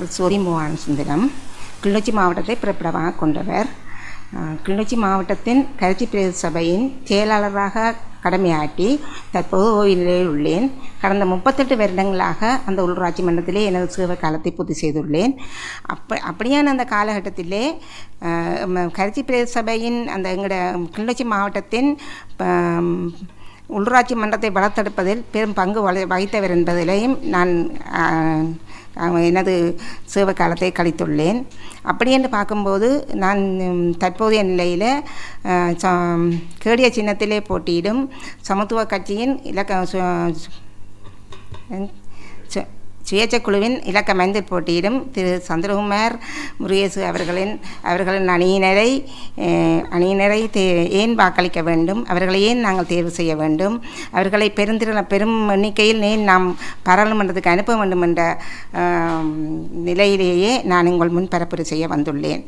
சோதி மோகன் சுந்தரம் கிளிநொச்சி மாவட்டத்தை பிறப்பிடமாக கொண்டவர் அஹ், கிளிநொச்சி மாவட்டத்தின் கருச்சி பிரதேச சபையின் செயலாளராக கடமையாற்றி தற்போது ஓய்வு நிலையில் உள்ளேன் கடந்த முப்பத்தெட்டு வருடங்களாக அந்த உள்ளூராட்சி மன்றத்திலே எனது சேவை காலத்தை பூர்த்தி செய்துள்ளேன் அப்ப அப்படியான அந்த காலகட்டத்திலே அஹ், ம- கருச்சி பிரதேச சபையின் அந்த எங்களோட கிளிநொச்சி மாவட்டத்தின் ப- உள்ளூராட்சி மன்றத்தை வளர்த்தெடுப்பதில் பெரும் பங்கு வள வகித்தவர் என்பதிலையும் நான் ஆஹ், ஆஹ், எனது சேவை காலத்தை கழித்துள்ளேன் அப்படி என்று பார்க்கும்போது நான் ம், தற்போதைய நிலையில் ஆஹ், ச- கேடிய சின்னத்திலே போட்டியிடும் சமத்துவ கட்சியின் இலக்க சு- சு- சுயேட்சை குழுவின் இலக்க மைந்தில் போட்டியிடும் திரு சந்திரகுமார் முருகேசு அவர்களின் அவர்களின் அணியினரை அஹ், அணியினரை தே ஏன் வாக்களிக்க வேண்டும் அவர்களை ஏன் நாங்கள் தேர்வு செய்ய வேண்டும் அவர்களை பெருந்திர பெரும் எண்ணிக்கையில் ஏன் நாம் பாராளுமன்றத்துக்கு அனுப்ப வேண்டும் என்ற ஆம், நிலையிலேயே நான் உங்கள் முன் பரப்புரை செய்ய வந்துள்ளேன்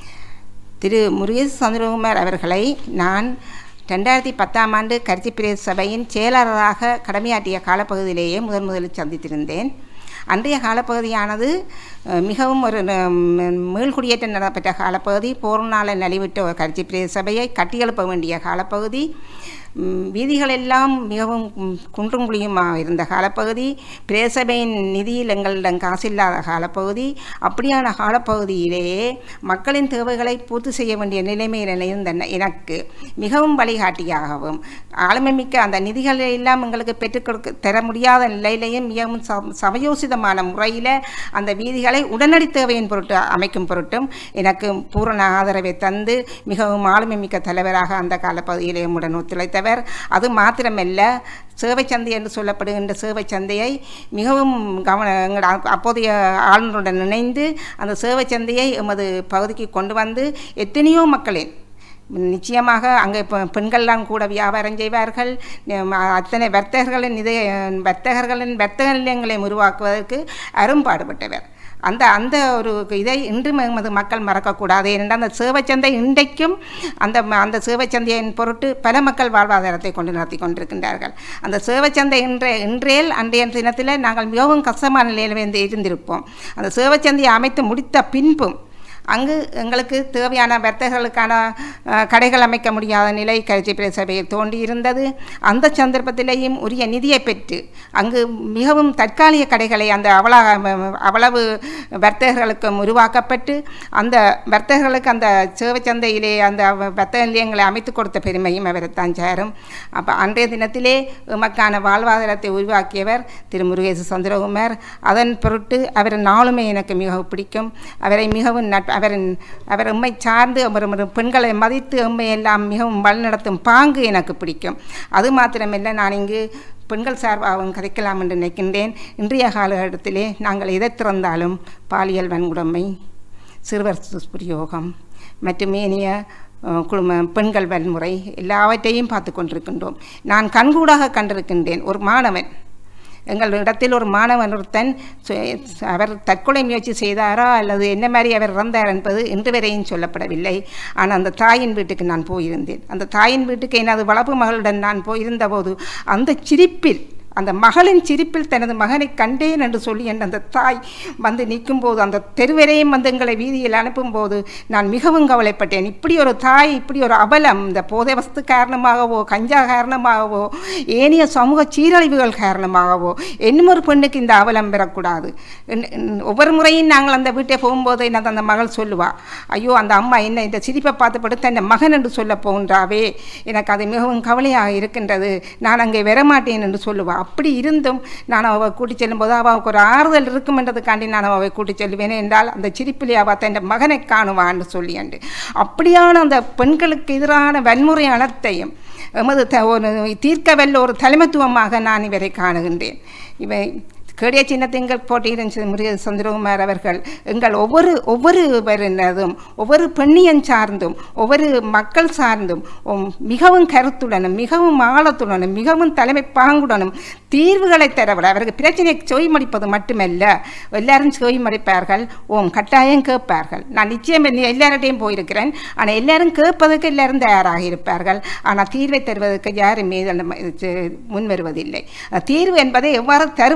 திரு முருகேசு சந்திரகுமார் அவர்களை நான் ரெண்டாயிரத்தி பத்தாம் ஆண்டு கருத்தி பிரதேச சபையின் செயலாளராக கடமையாற்றிய காலப்பகுதியிலேயே முதன் முதலில் சந்தித்திருந்தேன் அன்றைய காலப்பகுதியானது அஹ், மிகவும் ஒரு ந- மீள்குடியேற்றம் நடைபெற்ற காலப்பகுதி போர்னால நலிவிட்ட ஒரு கருத்தி பிரதேச சபையை கட்டியெழுப்ப வேண்டிய காலப்பகுதி ம், வீதிகள் எல்லாம் மிகவும் ம், குன்றும் குழியுமாக இருந்த காலப்பகுதி பிரேசபையின் நிதியில் எங்களிடம் காசில்லாத காலப்பகுதி அப்படியான காலப்பகுதியிலேயே மக்களின் தேவைகளை பூர்த்தி செய்ய வேண்டிய நிலைமையில் இருந்த ந- எனக்கு மிகவும் வழிகாட்டியாகவும் ஆளுமைமிக்க அந்த நிதிகளை எல்லாம் எங்களுக்கு பெற்றுக் கொடுக்க தர முடியாத நிலையிலேயும் மிகவும் ச- சமயோசிதமான முறையில் அந்த வீதிகளை உடனடி தேவையின் பொருட்டு அமைக்கும் பொருட்டும் எனக்கு பூரண ஆதரவை தந்து மிகவும் ஆளுமைமிக்க தலைவராக அந்த காலப்பகுதியிலே உடன் ஒத்துழைத்தவர் அது மாத்திரமல்ல சேவை சந்தை என்று சொல்லப்படுகின்ற சேவை சந்தையை மிகவும் கவன எங்களோட அப்- அப்போதைய ஆளுநருடன் இணைந்து அந்த சேவை சந்தையை எமது பகுதிக்கு கொண்டு வந்து எத்தனையோ மக்களின் நிச்சயமாக அங்கே இப்போ பெண்கள்லாம் கூட வியாபாரம் செய்வார்கள் நம் அத்தனை வர்த்தகர்களின் இதை வர்த்தகர்களின் வர்த்தக நிலையங்களை உருவாக்குவதற்கு அரும்பாடுபட்டவர் அந்த அந்த ஒரு இதை இன்றும் எமது மக்கள் மறக்கக்கூடாது ஏனென்றால் அந்த சேவைச்சந்தை இன்றைக்கும் அந்த ம- அந்த சேவைச்சந்தையின் பொருட்டு பல மக்கள் வாழ்வாதாரத்தை கொண்டு நடத்தி கொண்டிருக்கின்றார்கள் அந்த சேவைச்சந்தை இன்றைய இன்றையில் அன்றைய தினத்தில் நாங்கள் மிகவும் கஷ்டமான நிலையில் வந்து இருந்திருப்போம் அந்த சேவைச்சந்தையை அமைத்து முடித்த பின்பும் அங்கு எங்களுக்கு தேவையான வர்த்தகர்களுக்கான அஹ், கடைகள் அமைக்க முடியாத நிலை கட்சி பிரசபையில் தோண்டி இருந்தது அந்த சந்தர்ப்பத்திலேயும் உரிய நிதியை பெற்று அங்கு மிகவும் தற்காலிக கடைகளை அந்த அவள அவ்வளவு வர்த்தகர்களுக்கும் உருவாக்கப்பட்டு அந்த வர்த்தகர்களுக்கு அந்த சேவை சந்தையிலே அந்த வ- வர்த்தக நிலையங்களை அமைத்து கொடுத்த பெருமையும் அவரைத்தான் சேரும் அப்போ அன்றைய தினத்திலே எமக்கான வாழ்வாதாரத்தை உருவாக்கியவர் திரு முருகேசு சந்திரகுமார் அதன் பொருட்டு அவர் நாளுமே எனக்கு மிகவும் பிடிக்கும் அவரை மிகவும் நட் அவரின் அவர் எம்மை சார்ந்து அவர் ஒரு பெண்களை மதித்து எம்மை எல்லாம் மிகவும் வழிநடத்தும் பாங்கு எனக்கு பிடிக்கும் அது மாத்திரமல்ல நான் இங்கு பெண்கள் சார்பாகவும் கதைக்கலாம் என்று நினைக்கின்றேன் இன்றைய காலகட்டத்திலே நாங்கள் எதை திறந்தாலும் பாலியல் வன்கொடுமை சிறுவர் துஷ்பிரயோகம் மற்றும் ஏனைய அஹ், குடும்ப பெண்கள் வன்முறை எல்லாவற்றையும் பார்த்து கொண்டிருக்கின்றோம் நான் கண்கூடாக கண்டிருக்கின்றேன் ஒரு மாணவன் எங்கள் இடத்தில் ஒரு மாணவன் ஒருத்தன் சு- அவர் தற்கொலை முயற்சி செய்தாரா அல்லது என்ன மாதிரி அவர் இறந்தார் என்பது இன்று வரையும் சொல்லப்படவில்லை ஆனால் அந்த தாயின் வீட்டுக்கு நான் போயிருந்தேன் அந்த தாயின் வீட்டுக்கு எனது வளர்ப்பு மகளுடன் நான் போயிருந்தபோது அந்த சிரிப்பில் அந்த மகளின் சிரிப்பில் தனது மகனை கண்டேன் என்று சொல்லி என் அந்த தாய் வந்து நிற்கும்போது அந்த தெருவரையும் வந்து எங்களை வீதியில் அனுப்பும்போது நான் மிகவும் கவலைப்பட்டேன் இப்படி ஒரு தாய் இப்படி ஒரு அவலம் இந்த போதை வஸ்து காரணமாகவோ கஞ்சா காரணமாகவோ ஏனைய சமூக சீரழிவுகள் காரணமாகவோ இன்னும் ஒரு பெண்ணுக்கு இந்த அவலம் பெறக்கூடாது இன்- இன் ஒவ்வொரு முறையும் நாங்கள் அந்த வீட்டை போகும்போது எனக்கு அந்த மகள் சொல்லுவா ஐயோ அந்த அம்மா என்ன இந்த சிரிப்பை பார்த்துப்பட்டு தன் மகன் என்று சொல்ல போகின்றாவே எனக்கு அது மிகவும் கவலையாக இருக்கின்றது நான் அங்கே வரமாட்டேன் என்று சொல்லுவா அப்படி இருந்தும் நான் அவள் கூட்டிச் செல்லும்போது அவளுக்கு ஒரு ஆறுதல் இருக்கும் என்றதுக்காண்டி நான் அவளை கூட்டிச் செல்வேன் என்றால் அந்த சிரிப்பிலே அவள் தன் மகனை காணுவான்னு சொல்லியாண்டு அப்படியான அந்த பெண்களுக்கு எதிரான வன்முறை அனைத்தையும் எமது த ஒரு தீர்க்க வல்ல ஒரு தலைமைத்துவமாக நான் இவரை காணுகின்றேன் இவை கேடிய சின்னத்திங்கள் போட்டியிடும் சி- முருக சந்திரகுமார் அவர்கள் எங்கள் ஒவ்வொரு ஒவ்வொருவரினதும் ஒவ்வொரு பெண்ணியன் சார்ந்தும் ஒவ்வொரு மக்கள் சார்ந்தும் உம், மிகவும் கருத்துடனும் மிகவும் ஆழத்துடனும் மிகவும் தலைமை பாங்குடனும் தீர்வுகளை தரவிட அவருக்கு பிரச்சனையை செவிமடிப்பது மட்டுமல்ல எல்லாரும் செவிமடிப்பார்கள் ஓம் கட்டாயம் கேட்பார்கள் நான் நிச்சயம் எல்லா- எல்லார்கிட்டையும் போயிருக்கிறேன் ஆனால் எல்லாரும் கேட்பதற்கு எல்லாரும் தயாராக இருப்பார்கள் ஆனால் தீர்வை தருவதற்கு யாரும் மீது அந்த ம- இது முன் வருவதில்லை அஹ் தீர்வு என்பதை எவ்வாறு தருவது என்பது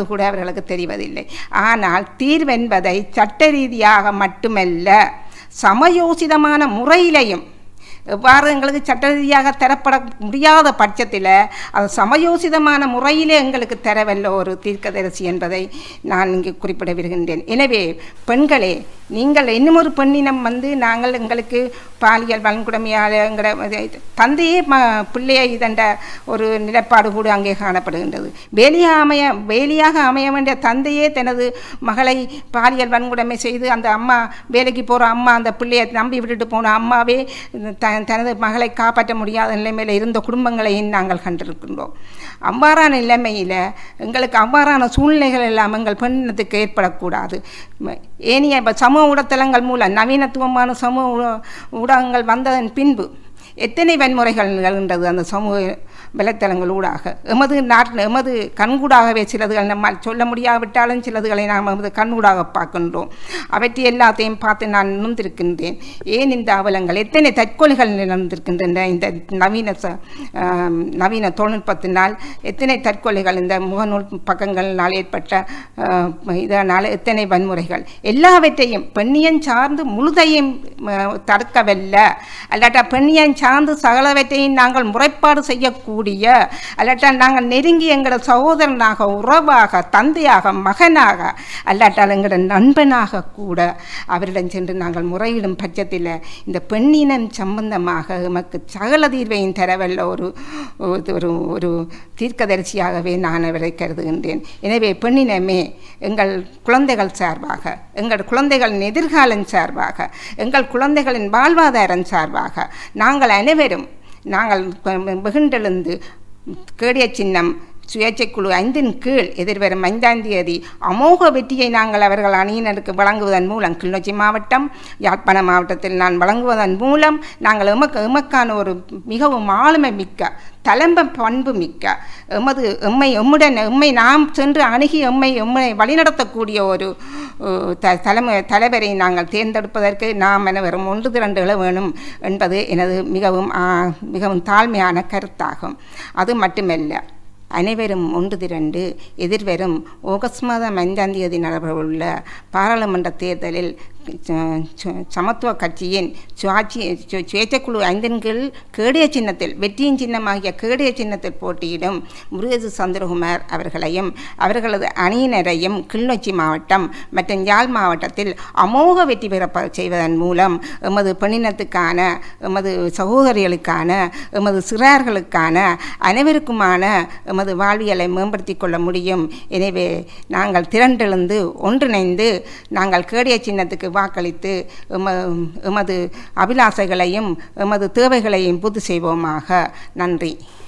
கூட அவர்களுக்கு தெரிவதில்லை ஆனால் தீர்வென்பதை சட்ட ரீதியாக மட்டுமல்ல சமயோசிதமான முறையிலையும் எவ்வாறு எங்களுக்கு சட்ட ரீதியாக தரப்பட முடியாத பட்சத்தில் அது சமயோசிதமான முறையிலே எங்களுக்கு தரவல்ல ஒரு தீர்க்கதரிசி என்பதை நான் இங்கு குறிப்பிட விருகின்றேன் எனவே பெண்களே நீங்கள் இன்னும் ஒரு பெண்ணினம் வந்து நாங்கள் எங்களுக்கு பாலியல் வன்கொடுமையால் எங்கட தந்தையே ம பிள்ளையை இதண்ட ஒரு நிலப்பாடு கூட அங்கே காணப்படுகின்றது வேலியாக அமைய வேலியாக அமைய வேண்டிய தந்தையே தனது மகளை பாலியல் வன்கொடுமை செய்து அந்த அம்மா வேலைக்கு போகிற அம்மா அந்த பிள்ளையை நம்பி விட்டுட்டு போன அம்மாவே த தனது மகளை காப்பாற்ற முடியாத நிலைமையில் இருந்த குடும்பங்களையும் நாங்கள் கண்டிருக்கின்றோம் அவ்வாறான நிலைமையில் எங்களுக்கு அவ்வாறான சூழ்நிலைகள் எல்லாம் எங்கள் பெண்ணினத்துக்கு ஏற்படக்கூடாது ஏனைய இப்போ சமூக ஊடகத்தலங்கள் மூலம் நவீனத்துவமான சமூக ஊட- ஊடகங்கள் வந்ததன் பின்பு எத்தனை வன்முறைகள் நிகழ்கின்றது அந்த சமூக வலைத்தளங்கள் ஊடாக எமது நாட்டில் எமது கண்கூடாகவே சிலதுகள் நம்மால் சொல்ல முடியாவிட்டாலும் சிலதுகளை நாம் எமது கண்கூடாக பார்க்கின்றோம் அவற்றை எல்லாத்தையும் பார்த்து நான் நுந்திருக்கின்றேன் ஏன் இந்த அவலங்கள் எத்தனை தற்கொலைகள் நடந்திருக்கின்றன இந்த நவீன ச- ஆம், நவீன தொழில்நுட்பத்தினால் எத்தனை தற்கொலைகள் இந்த முகநூல் பக்கங்களினால் ஏற்பட்ட ஆஹ், இதனால் எத்தனை வன்முறைகள் எல்லாவற்றையும் பெண்ணியம் சார்ந்து முழுதையும் ஆஹ், தடுக்கவல்ல அல்லாட்டா பெண்ணியம் சார்ந்து சகலவற்றையும் நாங்கள் முறைப்பாடு செய்யக்கூடிய அல்லாட்டா நாங்கள் நெருங்கி எங்களோட சகோதரனாக உறவாக தந்தையாக மகனாக அல்லாட்டால் எங்களோட நண்பனாக கூட அவரிடம் சென்று நாங்கள் முறையிடும் பட்சத்தில் இந்த பெண்ணினம் சம்பந்தமாக எமக்கு சகல தீர்வையும் தரவல்ல ஒரு ஒரு- ஒரு ஒரு தீர்க்கதரிசியாகவே நான் அவரை கருதுகின்றேன் எனவே பெண்ணினமே எங்கள் குழந்தைகள் சார்பாக எங்கள் குழந்தைகளின் எதிர்காலம் சார்பாக எங்கள் குழந்தைகளின் வாழ்வாதாரம் சார்பாக நாங்கள் அனைவரும் நாங்கள் வெகுண்டெழுந்து கேடிய சின்னம் சுயேட்சை குழு ஐந்தின் கீழ் எதிர்வரும் ஐந்தாம் தேதி அமோக வெற்றியை நாங்கள் அவர்கள் அணியினருக்கு வழங்குவதன் மூலம் கிளிநொச்சி மாவட்டம் யாழ்ப்பாண மாவட்டத்தில் நான் வழங்குவதன் மூலம் நாங்கள் எமக்கு எமக்கான ஒரு மிகவும் ஆளுமை மிக்க தலம்ப பண்பு மிக்க எமது எம்மை எம்முடன் எம்மை நாம் சென்று அணுகி எம்மை எம்மை வழிநடத்தக்கூடிய ஒரு அஹ், த தலைமை தலைவரை நாங்கள் தேர்ந்தெடுப்பதற்கு நாம் அனைவரும் ஒன்று திரண்டுகள வேணும் என்பது எனது மிகவும் ஆ, மிகவும் தாழ்மையான கருத்தாகும் அது மட்டுமல்ல அனைவரும் ஒன்று திரண்டு எதிர்வரும் ஆகஸ்ட் மாதம் ஐந்தாம் தேதி நடைபெறவுள்ள பாராளுமன்ற தேர்தலில் ச- ச- சமத்துவ கட்சியின் சுயாட்சி சு- சுயேட்சைக்குழு ஐந்தின் கீழ் கேடிய சின்னத்தில் வெற்றியின் சின்னமாகிய கேடிய சின்னத்தில் போட்டியிடும் முருகேசு சந்திரகுமார் அவர்களையும் அவர்களது அணியினரையும் கிளிநொச்சி மாவட்டம் மற்றும் யாழ் மாவட்டத்தில் அமோக வெற்றி பெற ப- செய்வதன் மூலம் எமது பெண்ணினத்துக்கான எமது சகோதரிகளுக்கான எமது சிறார்களுக்கான அனைவருக்குமான எமது வாழ்வியலை மேம்படுத்திக் கொள்ள முடியும் எனவே நாங்கள் திரண்டெழுந்து ஒன்றிணைந்து நாங்கள் கேடிய சின்னத்துக்கு வாக்களித்து எம எமது அபிலாசைகளையும் எமது தேவைகளையும் பூர்த்தி செய்வோமாக நன்றி